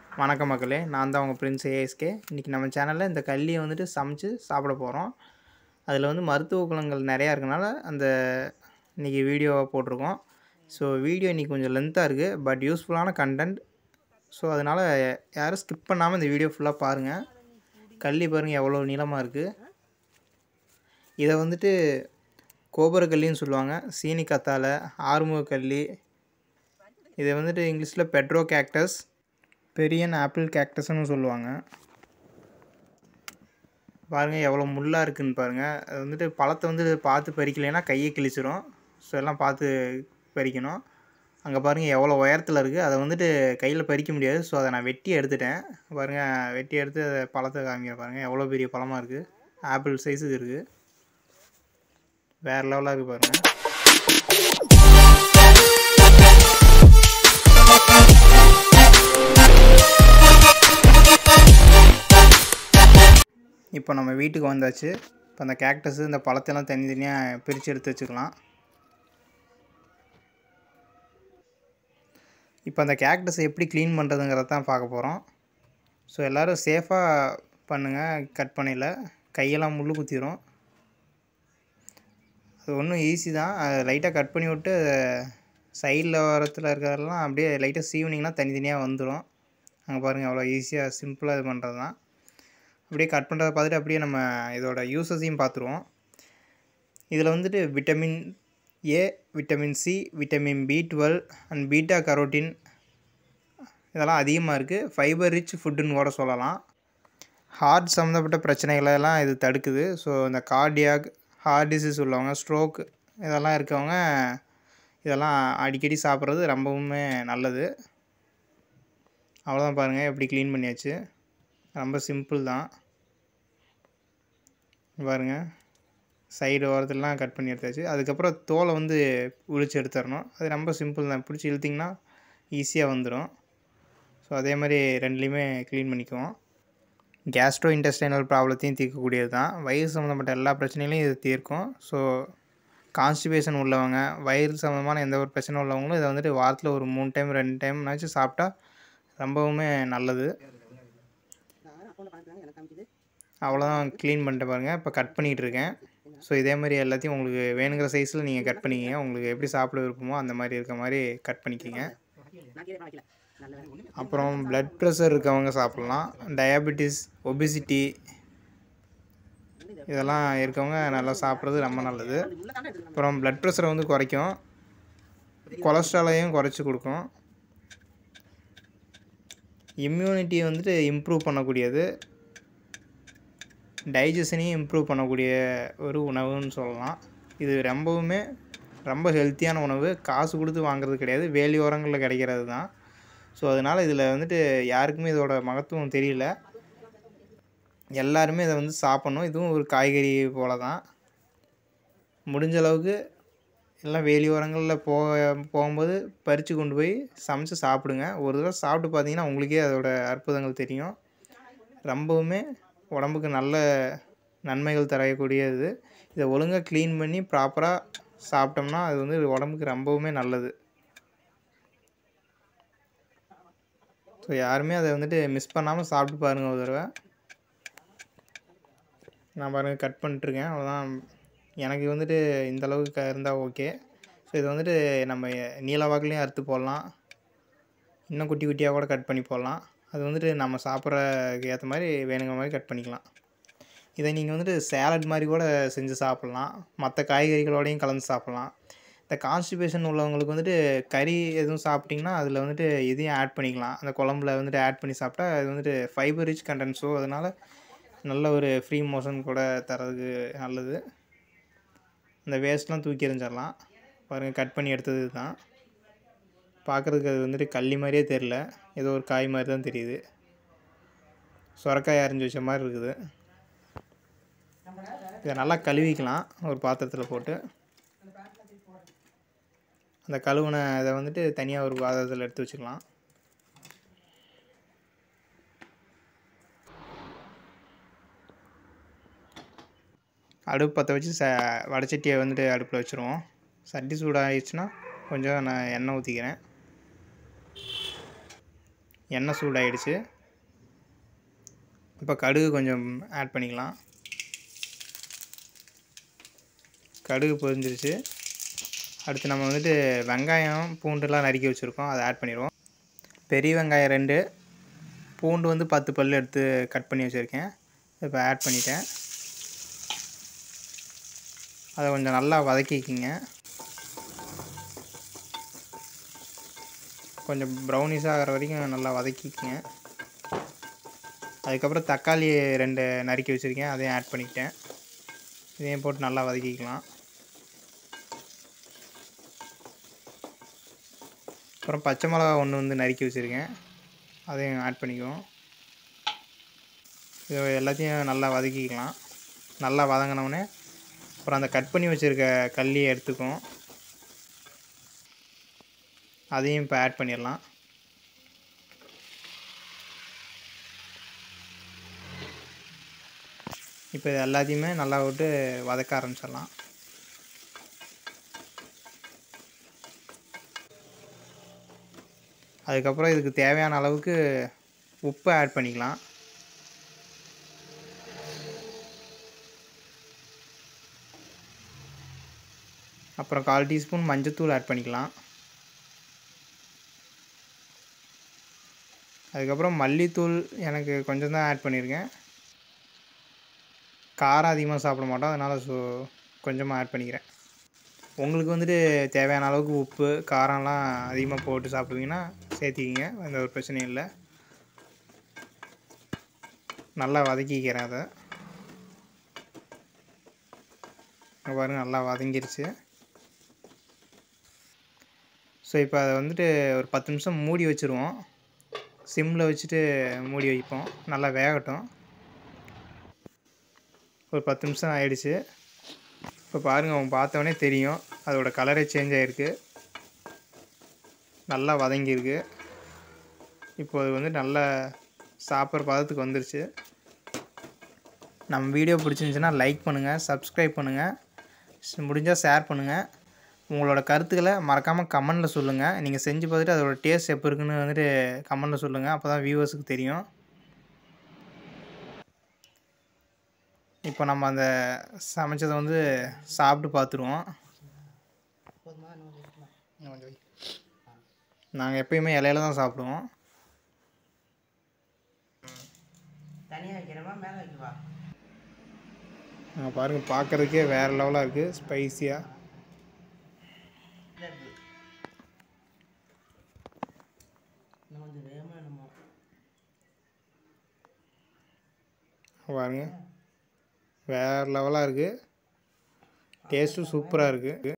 வணக்கம் மக்களே நான் தான் உங்கள் பிரின்ஸ் ஏஎஸ்கே இன்றைக்கி நம்ம சேனலில் இந்த கல்லியை வந்துட்டு சமைச்சு சாப்பிட போகிறோம் அதில் வந்து மருத்துவ குணங்கள் நிறையா இருக்கனால அந்த இன்றைக்கி வீடியோ போட்டிருக்கோம் ஸோ வீடியோ இன்றைக்கி கொஞ்சம் லென்த்தாக இருக்குது பட் யூஸ்ஃபுல்லான கண்டென்ட் ஸோ அதனால் யாரும் ஸ்கிப் பண்ணாமல் இந்த வீடியோ ஃபுல்லாக பாருங்கள் கல்லி பாருங்கள் எவ்வளோ நீளமாக இருக்குது இதை வந்துட்டு கோபுரக்கல்லின்னு சொல்லுவாங்க சீனி கத்தாழை ஆறுமுக கல்லி இதை வந்துட்டு இங்கிலீஷில் பெட்ரோ கேக்டஸ் பெரியன் ஆப்பிள் கேக்டஸ்னு சொல்லுவாங்க பாருங்கள் எவ்வளோ முள்ளாக இருக்குன்னு பாருங்கள் அது வந்துட்டு பழத்தை வந்து பார்த்து பறிக்கலைன்னா கையை கிழிச்சிரும் ஸோ எல்லாம் பார்த்து பறிக்கணும் அங்கே பாருங்கள் எவ்வளோ உயரத்தில் இருக்குது அதை வந்துட்டு கையில் பறிக்க முடியாது ஸோ அதை நான் வெட்டி எடுத்துட்டேன் பாருங்கள் வெட்டி எடுத்து அதை பழத்தை காமிக்கிற பாருங்கள் எவ்வளோ பெரிய பழமாக இருக்குது ஆப்பிள் சைஸுக்கு இருக்குது வேறு லெவலாக இருக்குது பாருங்கள் இப்போ நம்ம வீட்டுக்கு வந்தாச்சு இப்போ அந்த கேக்டஸு இந்த பழத்தெல்லாம் தனித்தனியாக பிரித்து எடுத்து வச்சுக்கலாம் இப்போ அந்த கேக்டஸை எப்படி க்ளீன் பண்ணுறதுங்கிறத தான் பார்க்க போகிறோம் ஸோ எல்லோரும் சேஃபாக பண்ணுங்கள் கட் பண்ணையில் கையெல்லாம் முள் குத்திரும் அது ஒன்றும் ஈஸி தான் அதை லைட்டாக கட் பண்ணி விட்டு சைடில் ஓரத்தில் இருக்கிறதெல்லாம் அப்படியே லைட்டாக சீவனிங்னா தனித்தனியாக வந்துடும் அங்கே பாருங்கள் அவ்வளோ ஈஸியாக சிம்பிளாக இது பண்ணுறது தான் அப்படியே கட் பண்ணுறத பார்த்துட்டு அப்படியே நம்ம இதோட யூசஸையும் பார்த்துருவோம் இதில் வந்துட்டு vitamin A vitamin C vitamin B twelve and beta carotene இதெல்லாம் அதிகமாக இருக்குது ஃபைபர் ரிச் ஃபுட்டுன்னு கூட சொல்லலாம் ஹார்ட் சம்மந்தப்பட்ட பிரச்சனைகளெல்லாம் இது தடுக்குது ஸோ இந்த கார்டியாக் ஹார்ட் டிசீஸ் உள்ளவங்க ஸ்ட்ரோக் இதெல்லாம் இருக்கவங்க இதெல்லாம் அடிக்கடி சாப்பிட்றது ரொம்பவுமே நல்லது அவ்வளோதான் பாருங்கள் எப்படி க்ளீன் பண்ணியாச்சு ரொம்ப சிம்பிள் தான் பாருங்க சைடு ஓரத்துலலாம் கட் பண்ணி எடுத்தாச்சு அதுக்கப்புறம் தோலை வந்து உளிச்சு எடுத்துடணும் அது ரொம்ப சிம்பிள் தான் பிடிச்சி இழுத்திங்கன்னா ஈஸியாக வந்துடும் ஸோ அதே மாதிரி ரெண்டுலேயுமே க்ளீன் பண்ணிக்குவோம் கேஸ்ட்ரோ இன்டெஸ்டைனல் ப்ராப்ளத்தையும் தீர்க்கக்கூடியது தான் வயிறு சம்மந்தப்பட்ட எல்லா பிரச்சனைகளையும் இது தீர்க்கும் ஸோ கான்ஸ்டிபேஷன் உள்ளவங்க வயிறு சம்மந்தமான எந்த ஒரு பிரச்சனை உள்ளவங்களும் இதை வந்துட்டு வாரத்தில் ஒரு மூணு டைம் ரெண்டு டைம்னாச்சும் சாப்பிட்டா ரொம்பவுமே நல்லது அவ்வளோதான் க்ளீன் பண்ணிட்டு பாருங்கள் இப்போ கட் பண்ணிகிட்டு இருக்கேன் ஸோ இதே மாதிரி எல்லாத்தையும் உங்களுக்கு வேணுங்கிற சைஸில் நீங்கள் கட் பண்ணிக்கிங்க உங்களுக்கு எப்படி சாப்பிட விருப்பமோ அந்த மாதிரி இருக்க மாதிரி கட் பண்ணிக்கிங்க அப்புறம் ப்ளட் ப்ரெஷர் இருக்கவங்க சாப்பிட்லாம் டயபெட்டிஸ் ஒபிசிட்டி இதெல்லாம் இருக்கவங்க நல்லா சாப்பிட்றது ரொம்ப நல்லது அப்புறம் ப்ளட் ப்ரெஷரை வந்து குறைக்கும் கொலஸ்ட்ராலையும் குறைச்சி கொடுக்கும் இம்யூனிட்டியை வந்துட்டு இம்ப்ரூவ் பண்ணக்கூடியது டைஜஷனையும் இம்ப்ரூவ் பண்ணக்கூடிய ஒரு உணவுன்னு சொல்லலாம் இது ரொம்பவுமே ரொம்ப ஹெல்த்தியான உணவு காசு கொடுத்து வாங்குறது கிடையாது வேலியோரங்களில் கிடைக்கிறது தான் ஸோ அதனால் இதில் வந்துட்டு யாருக்குமே இதோட மகத்துவம் தெரியல எல்லாருமே இதை வந்து சாப்பிட்ணும் இதுவும் ஒரு காய்கறி போல தான் முடிஞ்ச அளவுக்கு எல்லாம் வேலியோரங்களில் போக போகும்போது பறித்து கொண்டு போய் சமைச்சு சாப்பிடுங்க ஒரு தடவை சாப்பிட்டு பார்த்தீங்கன்னா உங்களுக்கே அதோட அற்புதங்கள் தெரியும் ரொம்பவுமே உடம்புக்கு நல்ல நன்மைகள் தரக்கூடியது இதை ஒழுங்காக க்ளீன் பண்ணி ப்ராப்பராக சாப்பிட்டோம்னா அது வந்து உடம்புக்கு ரொம்பவுமே நல்லது ஸோ யாருமே அதை வந்துட்டு மிஸ் பண்ணாமல் சாப்பிட்டு பாருங்கள் ஒரு தடவை நான் பாருங்கள் கட் பண்ணிட்டுருக்கேன் அவ்வளோதான் எனக்கு வந்துட்டு இந்த அளவுக்கு க இருந்தால் ஓகே ஸோ இதை வந்துட்டு நம்ம நீல வாக்குலேயும் அறுத்து போடலாம் இன்னும் குட்டி குட்டியாக கூட கட் பண்ணி போடலாம் அது வந்துட்டு நம்ம சாப்பிட்றதுக்கு ஏற்ற மாதிரி வேணுங்கிற மாதிரி கட் பண்ணிக்கலாம் இதை நீங்கள் வந்துட்டு சேலட் மாதிரி கூட செஞ்சு சாப்பிட்லாம் மற்ற காய்கறிகளோடையும் கலந்து சாப்பிட்லாம் இந்த கான்ஸ்டிபேஷன் உள்ளவங்களுக்கு வந்துட்டு கறி எதுவும் சாப்பிட்டிங்கன்னா அதில் வந்துட்டு இதையும் ஆட் பண்ணிக்கலாம் அந்த குழம்புல வந்துட்டு ஆட் பண்ணி சாப்பிட்டா அது வந்துட்டு ஃபைபர் ரிச் கண்டென்ட் ஸோ அதனால் நல்ல ஒரு ஃப்ரீ மோஷன் கூட தரதுக்கு நல்லது இந்த வேஸ்ட்லாம் தூக்கி எறிஞ்சிடலாம் பாருங்கள் கட் பண்ணி எடுத்தது தான் பார்க்குறதுக்கு அது வந்துட்டு கள்ளி மாதிரியே தெரில ஏதோ ஒரு காய் மாதிரி தான் தெரியுது சுரக்காய் அரிஞ்சு வச்ச மாதிரி இருக்குது இதை நல்லா கழுவிக்கலாம் ஒரு பாத்திரத்தில் போட்டு அந்த கழுவுன இதை வந்துட்டு தனியாக ஒரு பாத்திரத்தில் எடுத்து வச்சுக்கலாம் அடுப்பு பற்ற வச்சு ச வடச்சட்டியை வந்துட்டு அடுப்பில் வச்சுருவோம் சட்டி சூடாகிடுச்சுன்னா கொஞ்சம் நான் எண்ணெய் ஊற்றிக்கிறேன் எண்ணெய் சூடாயிடுச்சு இப்போ கடுகு கொஞ்சம் ஆட் பண்ணிக்கலாம் கடுகு பொரிஞ்சிருச்சு அடுத்து நம்ம வந்துட்டு வெங்காயம் பூண்டுலாம் நறுக்கி வச்சுருக்கோம் அதை ஆட் பண்ணிடுவோம் பெரிய வெங்காயம் ரெண்டு பூண்டு வந்து பத்து பல் எடுத்து கட் பண்ணி வச்சுருக்கேன் இப்போ ஆட் பண்ணிட்டேன் அதை கொஞ்சம் நல்லா வதக்கிக்கிங்க கொஞ்சம் ப்ரௌனிஸ் ஆகிற வரைக்கும் நல்லா வதக்கிக்கங்க அதுக்கப்புறம் தக்காளி ரெண்டு நறுக்கி வச்சுருக்கேன் அதையும் ஆட் பண்ணிக்கிட்டேன் இதையும் போட்டு நல்லா வதக்கிக்கலாம் அப்புறம் பச்சை மிளகா ஒன்று வந்து நறுக்கி வச்சுருக்கேன் அதையும் ஆட் பண்ணிக்குவோம் இது எல்லாத்தையும் நல்லா வதக்கிக்கலாம் நல்லா வதங்கினவுடனே அப்புறம் அந்த கட் பண்ணி வச்சுருக்க கல்லியை எடுத்துக்குவோம் அதையும் இப்போ ஆட் பண்ணிடலாம் இப்போ இது எல்லாத்தையுமே நல்லா விட்டு வதக்க ஆரம்பிச்சிடலாம் அதுக்கப்புறம் இதுக்கு தேவையான அளவுக்கு உப்பு ஆட் பண்ணிக்கலாம் அப்புறம் கால் டீஸ்பூன் மஞ்சத்தூள் ஆட் பண்ணிக்கலாம் அதுக்கப்புறம் மல்லித்தூள் எனக்கு கொஞ்சம் தான் ஆட் பண்ணியிருக்கேன் காரம் அதிகமாக சாப்பிட மாட்டோம் அதனால் ஸோ கொஞ்சமாக ஆட் பண்ணிக்கிறேன் உங்களுக்கு வந்துட்டு தேவையான அளவுக்கு உப்பு காரம்லாம் அதிகமாக போட்டு சாப்பிடுவீங்கன்னா சேர்த்திக்கிங்க எந்த ஒரு பிரச்சனையும் இல்லை நல்லா வதக்கிக்கிறேன் அதை இங்க பாருங்க நல்லா வதங்கிருச்சு ஸோ இப்போ அதை வந்துட்டு ஒரு பத்து நிமிஷம் மூடி வச்சுருவோம் சிம்மில் வச்சுட்டு மூடி வைப்போம் நல்லா வேகட்டும் ஒரு பத்து நிமிஷம் ஆயிடுச்சு இப்போ பாருங்கள் அவங்க பார்த்தோன்னே தெரியும் அதோட கலரே சேஞ்ச் ஆகிருக்கு நல்லா வதங்கியிருக்கு இப்போ அது வந்து நல்லா சாப்பிட்ற பதத்துக்கு வந்துருச்சு நம்ம வீடியோ பிடிச்சிருந்துச்சுன்னா லைக் பண்ணுங்கள் சப்ஸ்கிரைப் பண்ணுங்கள் முடிஞ்சால் ஷேர் பண்ணுங்கள் உங்களோட கருத்துக்களை மறக்காமல் கமெண்டில் சொல்லுங்கள் நீங்கள் செஞ்சு பார்த்துட்டு அதோட டேஸ்ட் எப்போ இருக்குன்னு வந்துட்டு கமெண்டில் சொல்லுங்கள் அப்போ தான் வியூவர்ஸுக்கு தெரியும் இப்போ நம்ம அந்த சமைச்சதை வந்து சாப்பிட்டு பார்த்துருவோம் நாங்கள் எப்பயுமே இலையில தான் சாப்பிடுவோம் தனியாக வைக்கிறவா மேலே வைக்கவா நாங்கள் பாருங்கள் பார்க்குறதுக்கே வேறு லெவலாக இருக்குது ஸ்பைஸியாக இல்லை இருக்கு இன்னும் கொஞ்சம் வேகமாக என்னமோ பாருங்க வேறு லெவலாக இருக்குது டேஸ்ட்டும் சூப்பராக இருக்குது